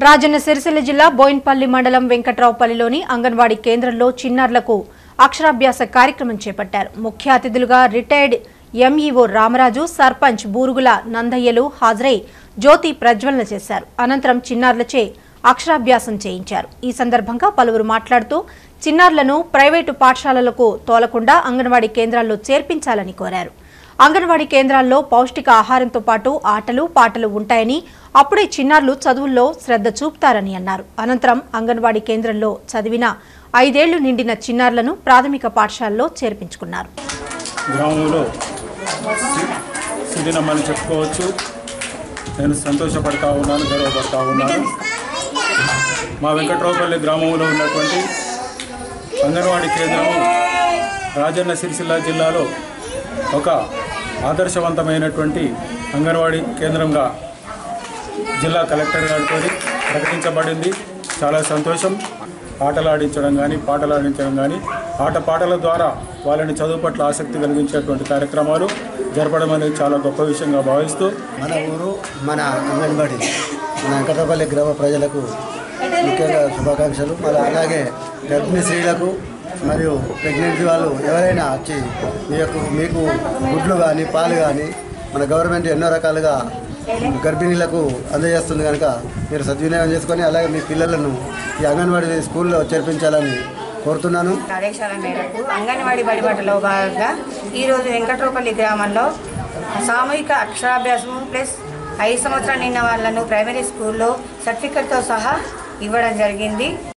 రాజన్న సిరిసిల్ల జిల్లా బోయిన్పల్లి మండలం వెంకట్రావుపల్లిలోని అంగన్వాడీ కేంద్రంలో చిన్నారులకు అక్షరాభ్యాస కార్యక్రమం చేపట్టారు ముఖ్య అతిథులుగా రిటైర్డ్ ఎంఈఓ రామరాజు సర్పంచ్ బూరుగుల నందయ్యలు హాజరై జ్యోతి ప్రజ్వలన చేశారు అనంతరం చిన్నారులచే అక్షరాభ్యాసం చేయించారు ఈ సందర్భంగా పలువురు మాట్లాడుతూ చిన్నారులను ప్రైవేటు పాఠశాలలకు తోలకుండా అంగన్వాడీ కేంద్రాల్లో చేర్పించాలని కోరారు అంగన్వాడీ కేంద్రాల్లో పౌష్టిక ఆహారంతో పాటు ఆటలు పాటలు ఉంటాయని అప్పుడే చిన్నారులు చదువుల్లో శ్రద్ధ చూపుతారని అన్నారు అనంతరం అంగన్వాడీ కేంద్రంలో చదివిన ఐదేళ్లు నిండిన చిన్నారులను ప్రాథమిక పాఠశాలలో చేర్పించుకున్నారు గ్రామంలో సిరినమ్మని చెప్పుకోవచ్చు నేను సంతోషపడతా ఉన్నాను గర్వపడతా ఉన్నాను మా వెంకట్రావుపల్లి గ్రామంలో ఉన్నటువంటి అంగన్వాడీ కేంద్రము రాజన్న సిరిసిల్ల జిల్లాలో ఒక ఆదర్శవంతమైనటువంటి అంగన్వాడీ కేంద్రంగా జిల్లా కలెక్టర్ గారితో ప్రకటించబడింది చాలా సంతోషం ఆటలు ఆడించడం కానీ పాటలు ఆడించడం కానీ ఆట పాటల ద్వారా వాళ్ళని చదువు పట్ల ఆసక్తి కలిగించేటువంటి కార్యక్రమాలు జరపడం అనేది చాలా గొప్ప విషయంగా భావిస్తూ మన ఊరు మన అంగన్వాడీ మన వెంకటపల్లి గ్రామ ప్రజలకు ముఖ్యంగా శుభాకాంక్షలు మరి అలాగే గర్భిణీ స్త్రీలకు మరియు ప్రెగ్నెన్సీ వాళ్ళు ఎవరైనా వచ్చి మీ యొక్క మీకు గుడ్లు కానీ పాలు కానీ మన గవర్నమెంట్ ఎన్నో రకాలుగా గర్భిణీలకు అందజేస్తుంది కనుక మీరు సద్వినియోగం చేసుకొని అలాగే మీ పిల్లలను ఈ అంగన్వాడీ స్కూల్లో చేర్పించాలని కోరుతున్నాను ఆదేశాల మేరకు అంగన్వాడీ బడిబాటలో భాగంగా ఈరోజు వెంకట్రూపల్లి గ్రామంలో సామూహిక అక్షరాభ్యాసము ప్లస్ ఐదు సంవత్సరాలు నిన్న వాళ్ళను ప్రైమరీ స్కూల్లో సర్టిఫికెట్తో సహా ఇవ్వడం జరిగింది